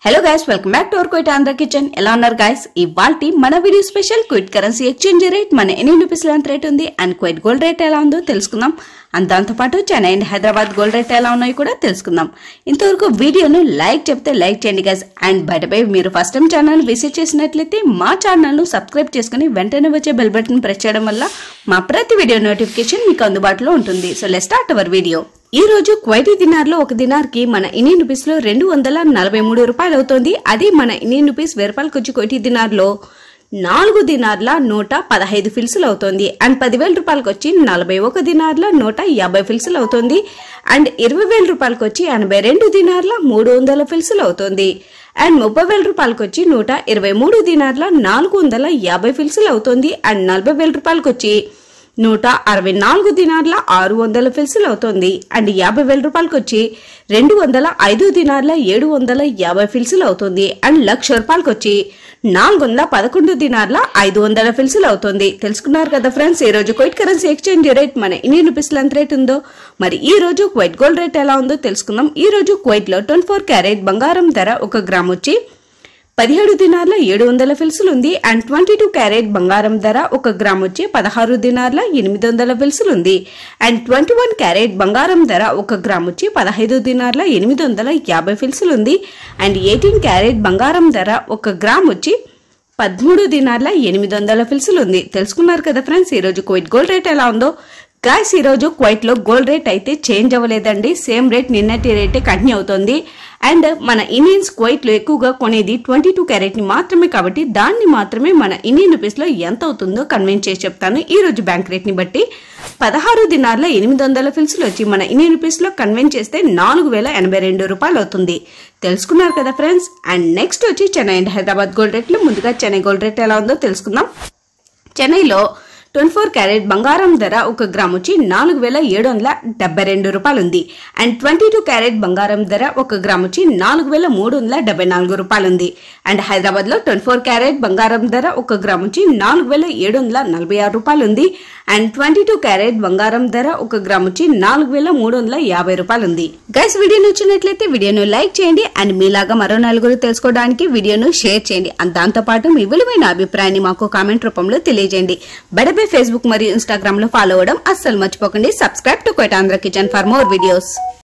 hello guys welcome back to our Kuwait Andhra kitchen ఎలా ఉన్నారు guys ఇవాల్టి మన video special Kuwait currency exchange rate మన ఎన్ని రూపీస్ ఎంత రేట్ ఉంది అండ్ క్వైట్ గోల్డ్ రేట్ ఎలా ఉందో తెలుసుకుందాం అండ్ దాంతోపాటు Chennai and Hyderabad gold rate ఎలా ఉన్నాయో కూడా తెలుసుకుందాం ఇంతవరకు వీడియోను లైక్ చెప్తే లైక్ చేయండి గైస్ అండ్ బయటపై మీరు ఫస్ట్ టైం ఛానల్ విజిట్ చేసినట్లయితే మా ఛానల్ను సబ్స్క్రైబ్ చేసుకుని వెంటనే వచ్చే బెల్ బటన్ ప్రెస్ చేయడం వల్ల మా ప్రతి వీడియో నోటిఫికేషన్ మీకు అందుబాటులో ఉంటుంది so let start our video ఈ రోజు క్వైటీ దినార్లో ఒక దినార్కి మన ఇండియన్ రూపీస్ లో రెండు వందల నలభై మూడు రూపాయలు అవుతోంది అదే మన ఇండియన్ రూపీస్ వెయ్యి రూపాయలకి వచ్చి క్వైటీ దినార్లో నాలుగు దినార్ల నూట పదహైదు ఫిల్సులు అవుతోంది అండ్ పదివేల రూపాయలకి వచ్చి నలభై ఒక దినార్ల నూట యాభై ఫిల్సులు అవుతోంది అండ్ ఇరవై వేల రూపాయలకి వచ్చి ఎనభై రెండు దినార్ల మూడు వందల ఫిల్సులు అవుతోంది అండ్ ముప్పై వేల రూపాయలకి వచ్చి నూట ఇరవై మూడు దినార్ల నాలుగు వందల యాభై ఫిల్సులు అవుతోంది అండ్ నలభై వేల రూపాయలకి వచ్చి నూట అరవై నాలుగు దినార్ల ఆరు వందల ఫిల్సులు అవుతోంది అండ్ యాభై వేల రూపాయలకి వచ్చి రెండు వందల ఐదు దినార్ల ఏడు వందల యాభై ఫిల్సులు అవుతుంది అండ్ లక్ష రూపాయలకి వచ్చి నాలుగు వందల పదకొండు దినార్ల ఐదు వందల ఫిల్సులు అవుతుంది తెలుసుకున్నారు కదా ఫ్రెండ్స్ ఈ రోజు క్వైట్ కరెన్సీ ఎక్స్చేంజ్ రేట్ మన ఇండియన్ రూపీస్ ఎంత రేట్ ఉందో మరి ఈ రోజు క్వైట్ గోల్డ్ రేట్ ఎలా ఉందో తెలుసుకుందాం ఈ రోజు క్వైట్ లో ట్వంటీ ఫోర్ క్యారెట్ బంగారం ధర ఒక గ్రామ్ వచ్చి పదిహేడు దినార్ల ఏడు వందల ఫిల్సులు ఉంది అండ్ ట్వంటీ టూ క్యారెట్ బంగారం ధర ఒక గ్రామ్ వచ్చి పదహారు దినార్ల ఎనిమిది వందల ఫిల్సులు ఉంది అండ్ ట్వంటీ వన్ క్యారెట్ బంగారం ధర ఒక గ్రామ్ వచ్చి పదహైదు దినార్ల ఎనిమిది వందల యాభై ఫిల్సులు ఉంది అండ్ ఎయిటీన్ క్యారెట్ బంగారం ధర ఒక గ్రామ్ వచ్చి పదమూడు దినార్ల ఎనిమిది వందల ఫిల్సులు ఉంది తెలుసుకున్నారు కదా ఫ్రెండ్స్ ఈ రోజు కోవిడ్ గోల్డ్ రేట్ ఎలా ఉందో గాయస్ ఈ రోజు క్వైట్ లో గోల్డ్ రేట్ అయితే చేంజ్ అవ్వలేదండి సేమ్ రేట్ నిన్నటి రేటే కంటిన్యూ అవుతుంది అండ్ మన ఇండియన్స్ క్వైట్ లో ఎక్కువగా కొనేది ట్వంటీ టూ క్యారెట్ ని మాత్రమే కాబట్టి దాన్ని మాత్రమే మన ఇండియన్ రూపీస్ లో ఎంత అవుతుందో కన్విన్స్ చేసి చెప్తాను ఈ రోజు బ్యాంక్ రేట్ ని బట్టి పదహారు దినార్ల ఎనిమిది వందల ఫిల్స్లు వచ్చి మన ఇండియన్ రూపీస్ లో కన్వెన్స్ చేస్తే నాలుగు వేల ఎనభై రెండు రూపాయలు అవుతుంది తెలుసుకున్నారు కదా ఫ్రెండ్స్ అండ్ నెక్స్ట్ వచ్చి చెన్నై అండ్ హైదరాబాద్ గోల్డ్ రేట్లు ముందుగా చెన్నై గోల్డ్ రేట్ ఎలా ఉందో తెలుసుకుందాం చెన్నైలో ట్వంటీ ఫోర్ క్యారెట్ బంగారం ధర ఒక గ్రామ్ వచ్చి నాలుగు వేల ఏడు వందల డెబ్బై రెండు రూపాయలు ఉంది అండ్ ట్వంటీ టూ క్యారెట్ బంగారం ధర ఒక గ్రామ్ వచ్చి నాలుగు వేల మూడు వందల డెబ్బై నాలుగు రూపాయలు ఉంది అండ్ హైదరాబాద్ లో ట్వంటీ ఫోర్ క్యారెట్ బంగారం ధర ఒక గ్రామ్ వచ్చి నాలుగు వేల ఏడు వందల నలభై ఆరు రూపాయలు ఉంది అండ్ ట్వంటీ టూ క్యారెట్ బంగారం ధర ఒక గ్రామ్ వచ్చి నాలుగు వేల మూడు వందల యాభై రూపాయలు ఉంది గైస్ వీడియో నచ్చినట్లయితే వీడియోను లైక్ చేయండి అండ్ మీలాగా మరో నలుగురు తెలుసుకోవడానికి వీడియోను షేర్ చేయండి అండ్ దాంతోపాటు మీ విలువైన అభిప్రాయాన్ని మాకు కామెంట్ రూపంలో తెలియజేయండి బడబే ఫేస్బుక్ మరియు ఇన్స్టాగ్రామ్ లో ఫాలో అవ్వడం అస్సలు మర్చిపోకండి subscribe to Kuwait Andhra kitchen for more videos